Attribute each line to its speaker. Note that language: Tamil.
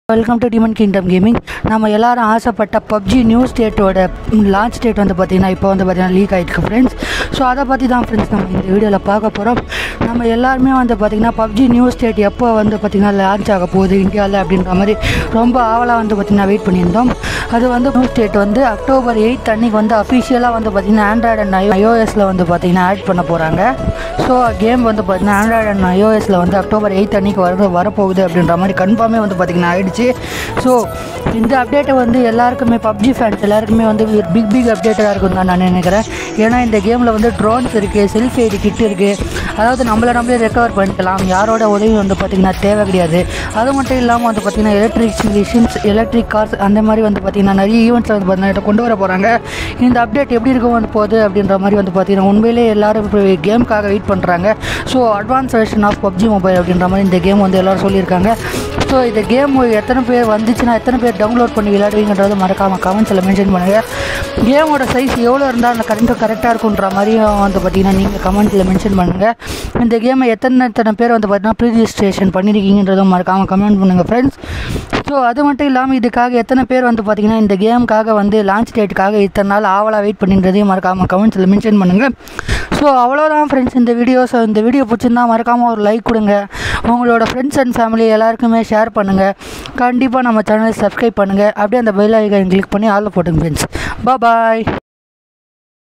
Speaker 1: welcome to demon kingdom gaming நம்ம எல்லாரும் ஆசைப்பட்ட பப்ஜி நியூ ஸ்டேட்டோட லான்ச் டேட் வந்து பார்த்திங்கன்னா இப்போ வந்து பார்த்திங்கன்னா லீக் ஆகிருக்கு ஃப்ரெண்ட்ஸ் ஸோ அதை பற்றி தான் ஃப்ரெண்ட்ஸ் நம்ம இந்த வீடியோவில் பார்க்க போகிறோம் நம்ம எல்லாருமே வந்து பார்த்திங்கன்னா பப்ஜி நியூ ஸ்டேட் எப்போ வந்து பார்த்திங்கன்னா லான்ச் ஆக போகுது இந்தியாவில் அப்படின்ற மாதிரி ரொம்ப ஆவலாக வந்து பார்த்திங்கன்னா வெயிட் பண்ணியிருந்தோம் அது வந்து நியூ ஸ்டேட் வந்து அக்டோபர் எயித் அன்னைக்கு வந்து அஃபிஷியலாக வந்து பார்த்திங்கன்னா ஆண்ட்ராய்டு அண்ட் ஐஓஎஸில் வந்து பார்த்திங்கன்னா ஆட் பண்ண போகிறாங்க ஸோ கேம் வந்து பார்த்திங்கன்னா ஆண்ட்ராய்டு அண்ட் ஐஓஎஸில் வந்து அக்டோபர் எயித் அன்னைக்கு வர வரப்போகுது அப்படின்ற மாதிரி கன்ஃபார்மே வந்து பார்த்திங்கன்னா ஆயிடுச்சு ஸோ இந்த அப்டேட்டை வந்து எல்லாருக்குமே பப்ஜி ஃபேன்ஸ் எல்லாருக்குமே வந்து பிக் பிக் அப்டேட்டாக இருக்கும் தான் நான் நினைக்கிறேன் ஏன்னா இந்த கேமில் வந்து ட்ரோன்ஸ் இருக்குது செல்ஃப் எய்டு கிட் இருக்குது அதாவது நம்மளை நம்மளே ரெக்கவர் பண்ணிக்கலாம் யாரோட உதவி வந்து பார்த்திங்கன்னா தேவை கிடையாது அது மட்டும் இல்லாமல் வந்து பார்த்திங்கன்னா எலக்ட்ரிக் மிஷின்ஸ் எலக்ட்ரிக் கார்ஸ் அந்த மாதிரி வந்து பார்த்திங்கன்னா நிறைய ஈவெண்ட்ஸ் வந்து பார்த்திங்கன்னா கொண்டு வர போகிறாங்க இந்த அப்டேட் எப்படி இருக்கும் வந்து போகுது அப்படின்ற மாதிரி வந்து பார்த்திங்கன்னா உண்மையிலே எல்லாரும் இப்போ கேமுக்காக வெயிட் பண்ணுறாங்க so advance version of PUBG mobile அப்படின்ற மாதிரி இந்த கேம் வந்து எல்லோரும் சொல்லியிருக்காங்க ஸோ இந்த கேம் எத்தனை பேர் வந்துச்சுன்னா எத்தனை பேர் டவுன்லோட் பண்ணி விளையாடுவீங்கன்றது மறக்காமல் கமெண்ட்ஸில் மென்ஷன் பண்ணுங்கள் கேமோட சைஸ் எவ்வளோ இருந்தால் அந்த கரண்ட்டு கரெக்டாக இருக்குன்ற மாதிரியும் வந்து பார்த்திங்கன்னா நீங்கள் கமெண்ட்டில் மென்ஷன் பண்ணுங்கள் இந்த கேமை எத்தனை எத்தனை பேர் வந்து பார்த்தீங்கன்னா ப்ரீ ரிஜிஸ்ட்ரேஷன் பண்ணியிருக்கீங்கன்றதும் மறக்காமல் கமெண்ட் பண்ணுங்கள் ஃப்ரெண்ட்ஸ் ஸோ அது மட்டும் இல்லாமல் இதுக்காக எத்தனை பேர் வந்து பார்த்திங்கன்னா இந்த கேமுக்காக வந்து லான்ச் டேட்டுக்காக இத்தனை நாள் ஆவலாக வெயிட் பண்ணின்றதையும் மறக்காமல் கமெண்ட்ஸில் மென்ஷன் பண்ணுங்கள் ஸோ அவ்வளோதான் ஃப்ரெண்ட்ஸ் இந்த வீடியோ ஸோ இந்த வீடியோ பிடிச்சிருந்தா மறக்காமல் ஒரு லைக் கொடுங்க உங்களோட ஃப்ரெண்ட்ஸ் அண்ட் ஃபேமிலி எல்லாருக்குமே ஷேர் பண்ணுங்கள் கண்டிப்பாக நம்ம சேனலை சப்ஸ்கிரைப் பண்ணுங்கள் அப்படியே அந்த பெல் ஐக்கன் கிளிக் பண்ணி ஆளில் போட்டுங்க ஃப்ரெண்ட்ஸ் பாய்